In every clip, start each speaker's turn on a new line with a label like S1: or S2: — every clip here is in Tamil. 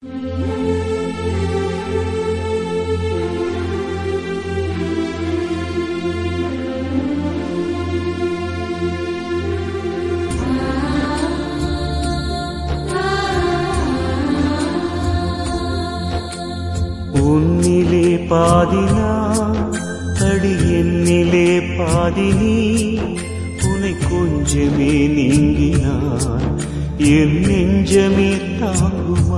S1: உன்னிலே பாதினா அடி என்னிலே பாதினி உனை கொஞ்சமே நீங்கினான் என் நெஞ்சமே தாங்குமா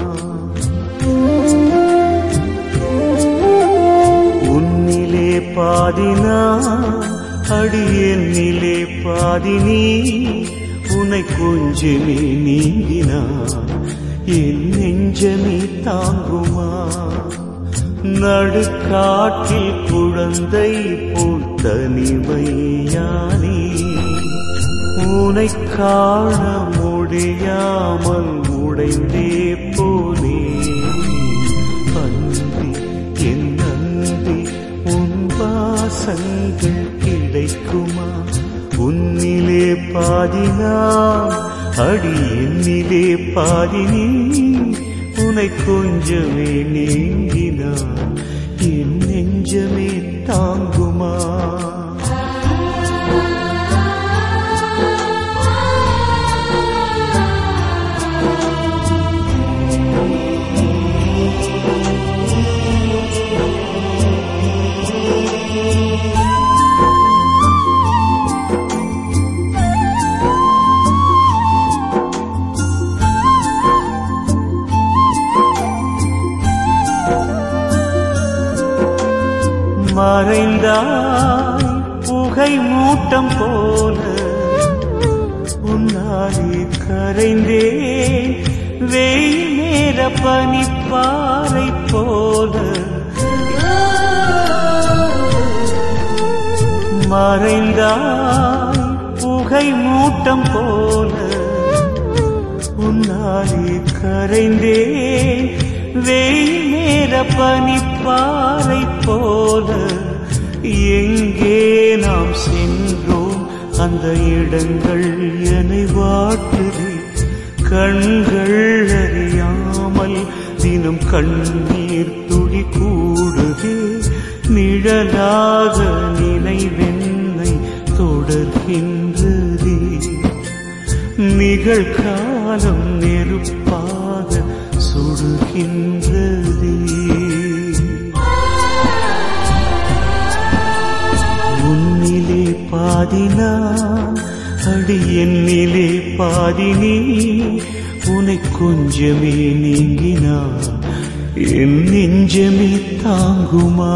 S1: உன்னிலே பாதினா அடி என்னிலே பாதினி உனை கொஞ்சமே நீங்கினான் என் நெஞ்சமே தாங்குமா நடுக்காட்டில் குழந்தை போல் தனிமையானே உனை காண முடியாமல் உடைந்தே போனே அன்பி என் அன்பி உன் வாசங்கள் கிடைக்குமா உன்னிலே பாதினா அடி என்னிலே பாதினி உனை கொஞ்சமே நீங்கினான் என் நெஞ்சமே தாங்குமா மறைந்தாய் புகை மூட்டம் போல உன்னாலே கரைந்தே வெயில் நேர பனிப்பாறை போல மறைந்தாய் புகை மூட்டம் போல உன்னாலே கரைந்தே வெயில் நேர பனிப்பாறை போல எங்கே நாம் சென்றோம் அந்த இடங்கள் என்னை வாட்டுது கண்கள் அறியாமல் தினம் கண்ணீர் துளி கூடுதே நிழலாக நினைவென்னை தொடர்கின்றதே நிகழ்காலம் நெருப்பாக சுடுகின்றதே உன்னிலே பாதினா அடி என்னிலே பாதினி உனை கொஞ்சமே நீங்கினா என் நெஞ்சமே தாங்குமா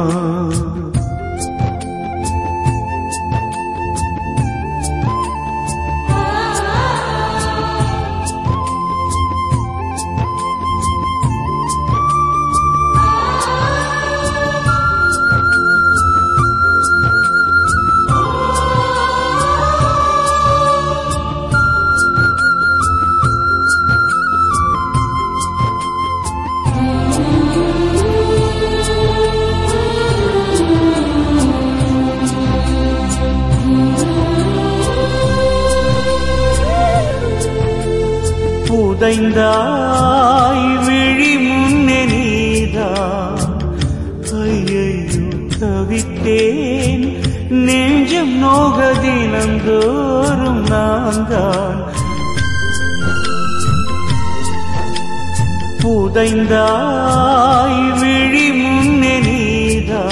S1: புதைந்தாய் விழி முன்னே நீதா ஐயையோ தவித்தேன் நெஞ்சம் நோக தினந்தோறும் நான் தான் புதைந்தாய் விழி முன்னே நீதா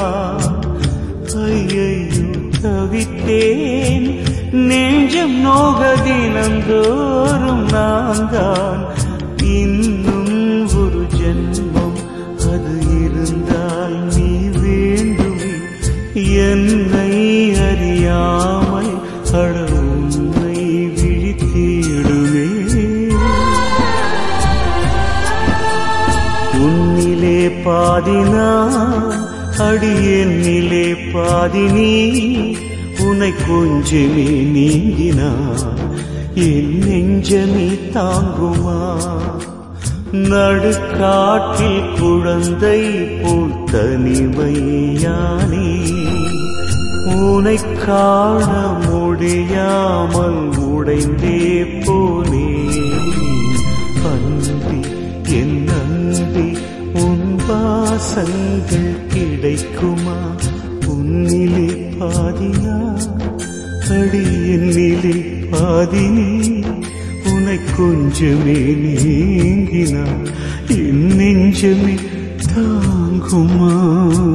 S1: ஐயையோ தவித்தேன் நெஞ்சம் நோக தினந்தோறும் நான் தான் இன்னும் ஒரு ஜென்மம் அது இருந்தால் நீ வேண்டுமே என்னை அறியாமல் அட உன்னை விழித்திடுவே உன்னிலே பாதினா அடி என்னிலே பாதினி உனை கொஞ்சமே நீங்கினா என் நெஞ்சமே தாங்குமா நடுக்காட்டில் குழந்தை போல் தனிமையானே உனை காண முடியாமல் உடைந்தே போனே அன்பி என் வரங்கள் கிடைக்குமா உன்னிலே பாதினா அடி என்னிலே பாதினி உனை கொஞ்சமே நீங்கினா என் நெஞ்சமே தாங்குமா